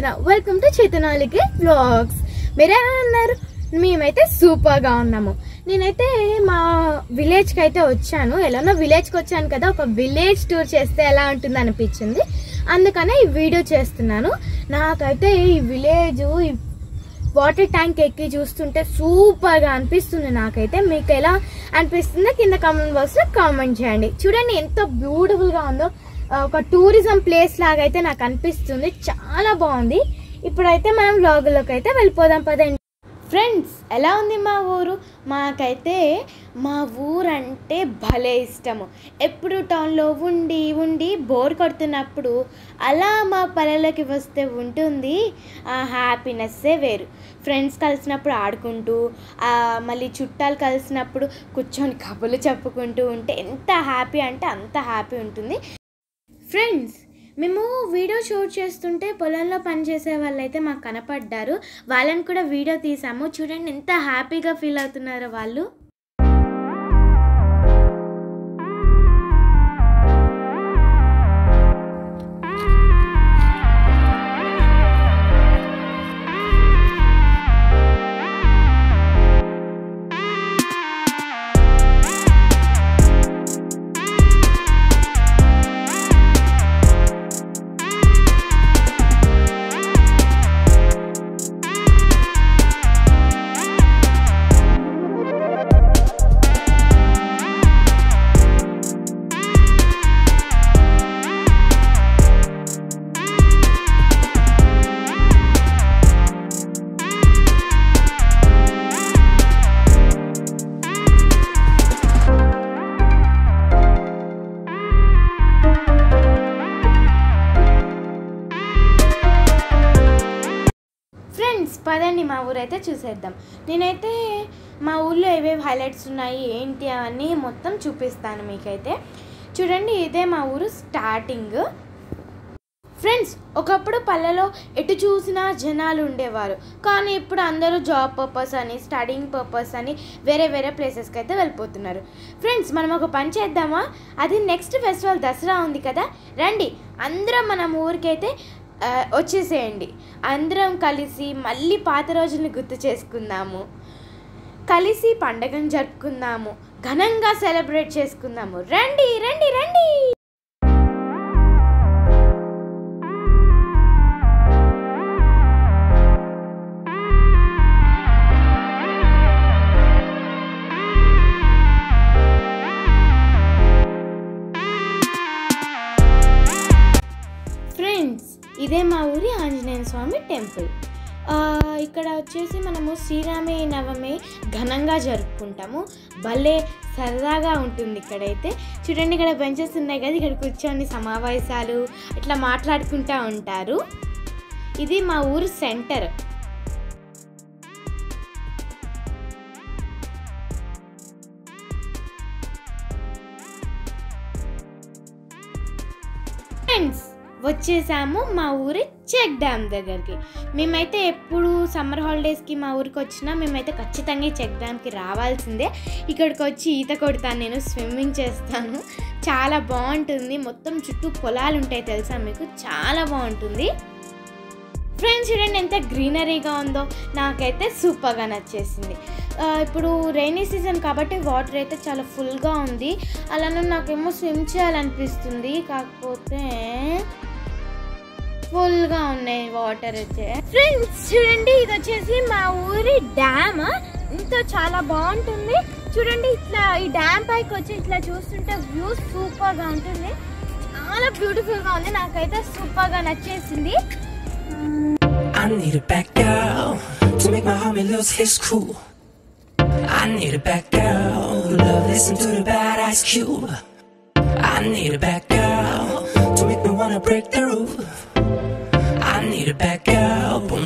చైతన welcome to చైతనాలికి vlogs మీరెలా ఉన్నారు మేమైతే సూపర్ గా ఉన్నాము నేనైతే మా విలేజ్ కి అయితే వచ్చాను ఎలానో విలేజ్ కి వచ్చాను కదా ఒక విలేజ్ టూర్ చేస్తే ఎలా ఉంటుంది అనిపించింది అందుకనే ఈ వీడియో చేస్తున్నాను నాకైతే ఈ విలేజ్ ఈ వాటర్ ట్యాంక్ ఎక్కి చూస్తుంటే సూపర్ గా అనిపిస్తుంది నాకైతే మీకు ఎలా అనిపిస్తుందో కింద కామెంట్ బాక్స్ లో కామెంట్ చేయండి చూడండి ఎంత బ్యూటిఫుల్ గా ఉందో ఆ, ఒక టూరిజం ప్లేస్ లాగా అయితే నాకు అనిపిస్తుంది చాలా బాగుంది ఇప్పుడైతే మనం వ్లాగులోకి అయితే వెళ్ళిపోదాం పదండి ఫ్రెండ్స్ ఎలా ఉంది మా ఊరు మాకైతే మా ఊరు అంటే భలే ఇష్టము ఎప్పుడు టౌన్లో ఉండి ఉండి బోర్ కొడుతున్నప్పుడు అలా మా పల్లెలోకి వస్తే ఉంటుంది ఆ హ్యాపీనెస్సే వేరు ఫ్రెండ్స్ కలిసినప్పుడు ఆడుకుంటూ ఆ, మళ్ళీ చుట్టాలు కలిసినప్పుడు కూర్చొని కబుర్లు చెప్పుకుంటూ ఉంటే ఎంత హ్యాపీ అంటే అంత హ్యాపీ ఉంటుంది ఫ్రెండ్స్ మేము వీడియో షూట్ చేస్తుంటే పొలంలో పనిచేసే వాళ్ళైతే మాకు కనపడ్డారు వాళ్ళని కూడా వీడియో తీసాము చూడండి ఎంత హ్యాపీగా ఫీల్ అవుతున్నారో వాళ్ళు ఫ్రెండ్స్ పదండి మా ఊరైతే చూసేద్దాం నేనైతే మా ఊళ్ళో ఏవేవి హైలైట్స్ ఉన్నాయి ఏంటి అవన్నీ మొత్తం చూపిస్తాను మీకైతే చూడండి ఇదే మా ఊరు స్టార్టింగ్ ఫ్రెండ్స్ ఒకప్పుడు పల్లెలో ఎటు చూసినా జనాలు ఉండేవారు కానీ ఇప్పుడు అందరూ జాబ్ పర్పస్ అని స్టడింగ్ పర్పస్ అని వేరే వేరే ప్లేసెస్కి అయితే వెళ్ళిపోతున్నారు ఫ్రెండ్స్ మనం ఒక పని చేద్దామా అది నెక్స్ట్ ఫెస్టివల్ దసరా ఉంది కదా రండి అందరం మనం ఊరికైతే ఆ, వచ్చేసేయండి అందరం కలిసి మళ్ళీ పాత రోజుల్ని గుర్తు చేసుకుందాము కలిసి పండగను జరుపుకుందాము ఘనంగా సెలబ్రేట్ చేసుకుందాము రండి రండి రండి ఫ్రెండ్స్ ఇదే మా ఊరి ఆంజనేయ స్వామి టెంపుల్ ఆ, ఇక్కడ వచ్చేసి మనము శ్రీరామి నవమి ఘనంగా జరుపుకుంటాము భలే సరదాగా ఉంటుంది ఇక్కడైతే చూడండి ఇక్కడ బెంచెస్ ఉన్నాయి కదా ఇక్కడ కూర్చొని సమావేశాలు ఇట్లా మాట్లాడుకుంటూ ఉంటారు ఇది మా ఊరు సెంటర్ ఫ్రెండ్స్ వచ్చేసాము మా ఊరి చెక్ డ్యామ్ దగ్గరికి మేమైతే ఎప్పుడు సమ్మర్ హాలిడేస్కి మా ఊరికి వచ్చినా మేమైతే ఖచ్చితంగా ఈ చెక్ డ్యామ్కి రావాల్సిందే ఇక్కడికి వచ్చి ఈత కొడతాను నేను స్విమ్మింగ్ చేస్తాను చాలా బాగుంటుంది మొత్తం చుట్టూ పొలాలు ఉంటాయి తెలుసా మీకు చాలా బాగుంటుంది ఫ్రెండ్స్ చూడండి ఎంత గ్రీనరీగా ఉందో నాకైతే సూపర్గా నచ్చేసింది ఆ, ఇప్పుడు రైనీ సీజన్ కాబట్టి వాటర్ అయితే చాలా ఫుల్గా ఉంది అలానే నాకేమో స్విమ్ చేయాలనిపిస్తుంది కాకపోతే ఫుల్గా ఉన్నాయి వాటర్ అయితే ఫ్రెండ్స్ చూడండి ఇది వచ్చేసి మా ఊరి డ్యామ్ ఇంత చాలా బాగుంటుంది చూడండి ఇట్లా ఈ డ్యామ్ పైకి వచ్చి ఇట్లా చూస్తుంటే వ్యూ సూపర్గా ఉంటుంది చాలా బ్యూటిఫుల్గా ఉంది నాకైతే సూపర్గా నచ్చేసింది I need a bad girl to make my homie lose his cool. I need a bad girl who love listen to the bad ice cube. I need a bad girl to make me wanna break the roof. I need a bad girl. Boom.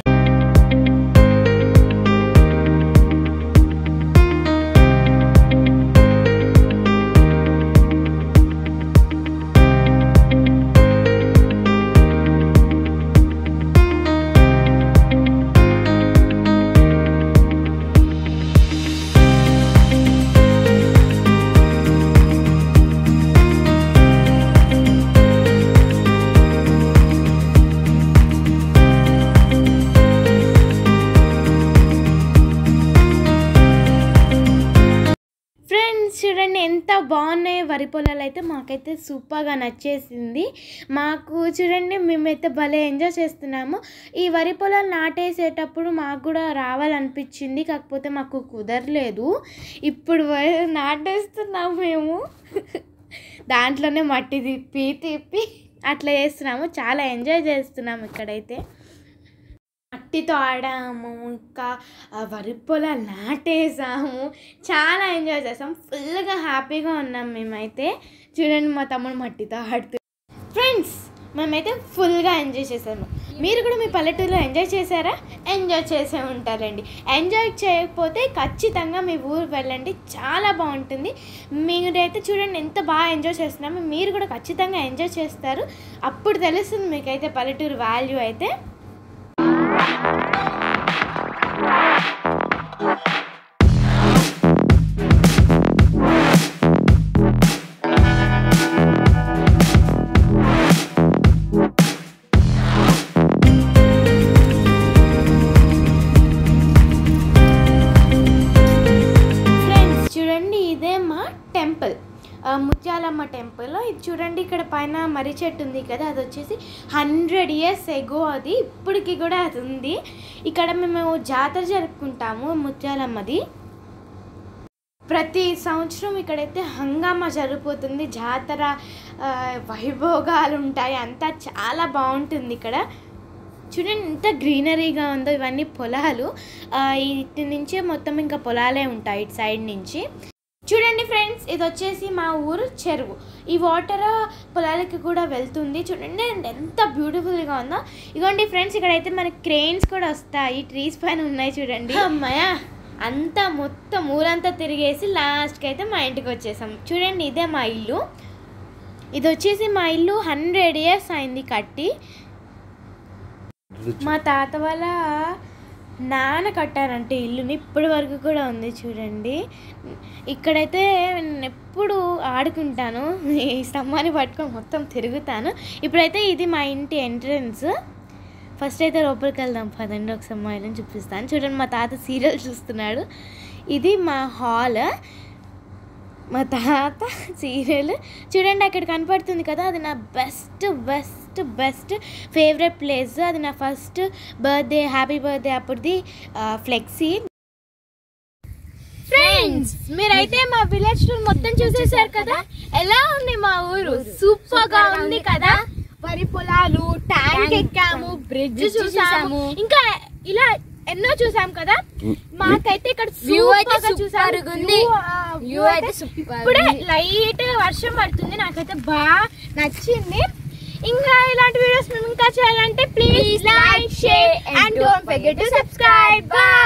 Friends బాగున్నాయి వరి పొలాలు అయితే మాకైతే సూపర్గా నచ్చేసింది మాకు చూడండి మేమైతే భలే ఎంజాయ్ చేస్తున్నాము ఈ వరి పొలాలు నాటేసేటప్పుడు మాకు కూడా రావాలనిపించింది కాకపోతే మాకు కుదరలేదు ఇప్పుడు వ- నాటేస్తున్నాము మేము దాంట్లోనే మట్టి తిప్పి తిప్పి అట్లా చేస్తున్నాము చాలా ఎంజాయ్ చేస్తున్నాము ఇక్కడైతే మట్టితో ఆడాము ఇంకా ఆ వరి పొలాలు నాటేసాము చాలా ఎంజాయ్ చేసాం ఫుల్గా హ్యాపీగా ఉన్నాం మేమైతే చూడండి మా తమ్ముడు మట్టితో ఆడుతూ ఫ్రెండ్స్ మేమైతే ఫుల్గా ఎంజాయ్ చేసాము మీరు కూడా మీ పల్లెటూరులో ఎంజాయ్ చేశారా ఎంజాయ్ చేసే ఉంటారండి ఎంజాయ్ చేయకపోతే ఖచ్చితంగా మీ ఊరు వెళ్ళండి చాలా బాగుంటుంది మీరైతే చూడండి ఎంత బాగా ఎంజాయ్ చేస్తున్నామో మీరు కూడా ఖచ్చితంగా ఎంజాయ్ చేస్తారు అప్పుడు తెలుస్తుంది మీకైతే పల్లెటూరు వాల్యూ అయితే ఫ్రెండ్స్ చూడండి ఇదే మా టెంపుల్ ఆ, ముత్యాలమ్మ టెంపుల్ ఇది చూడండి ఇక్కడ పైన మర్రి చెట్టు ఉంది కదా అది వచ్చేసి హండ్రెడ్ ఇయర్స్ ఎగో అది ఇప్పటికి కూడా అది ఉంది ఇక్కడ మేము జాతర జరుపుకుంటాము ముత్యాలమ్మది ప్రతి సంవత్సరం ఇక్కడైతే హంగామా జరిగిపోతుంది జాతర ఆ, వైభోగాలు ఉంటాయి అంతా చాలా బాగుంటుంది ఇక్కడ చూడండి ఎంత గ్రీనరీగా ఉందో ఇవన్నీ పొలాలు ఆ, ఇటు నుంచే మొత్తం ఇంకా పొలాలే ఉంటాయి ఇటు సైడ్ నుంచి చూడండి ఫ్రెండ్స్ ఇది వచ్చేసి మా ఊరు చెరువు ఈ వాటర్ పొలాలకి కూడా వెళ్తుంది చూడండి ఎంత బ్యూటిఫుల్గా ఉందో ఇగోండి ఫ్రెండ్స్ ఇక్కడైతే మనకి క్రెయిన్స్ కూడా వస్తాయి ట్రీస్ పైన ఉన్నాయి చూడండి అమ్మాయ అంతా మొత్తం ఊరంతా తిరిగేసి లాస్ట్కి అయితే మా ఇంటికి వచ్చేసాం చూడండి ఇదే మా ఇల్లు ఇది వచ్చేసి మా ఇల్లు హండ్రెడ్ ఇయర్స్ అయింది కట్టి మా తాత వాళ్ళ నాన్న కట్టారంటే ఇల్లుని ఇప్పటి వరకు కూడా ఉంది చూడండి ఇక్కడైతే నేను ఎప్పుడు ఆడుకుంటాను ఈ స్తంభాన్ని పట్టుకొని మొత్తం తిరుగుతాను ఇప్పుడైతే ఇది మా ఇంటి ఎంట్రన్స్ ఫస్ట్ అయితే లోపలికి వెళ్దాం పదండి ఒక అమ్మాయిలను చూపిస్తాను చూడండి మా తాత సీరియల్ చూస్తున్నాడు ఇది మా హాల్ మా తాత సీరియల్ చూడండి అక్కడ కనపడుతుంది కదా అది నా best best best favourite place అది నా ఫస్ట్ బర్త్డే హ్యాపీ బర్త్డే అప్పుడుది ఫ్లెక్సీ ఫ్రెండ్స్ మీరైతే మా విలేజ్ టూర్ మొత్తం చూసేశారు కదా ఎలా ఉంది మా ఊరు సూపర్ గా ఉంది కదా వరి పొలాలు ట్యాంక్ ఎక్కాము బ్రిడ్జ్ చూసాము ఇంకా ఇలా ఎన్నో చూసాం కదా మాకైతే ఇక్కడ View అయితే super గా చూసాము. super గా ఉంది. View, ఆ, View view అయితే అయితే super ఇప్పుడే ఉంది. లైట్ గా వర్షం పడుతుంది నాకైతే బాగా నచ్చింది ఇంకా ఇలాంటి వీడియోస్ మేము ఇంకా చేయాలంటే please like share and don't forget to subscribe by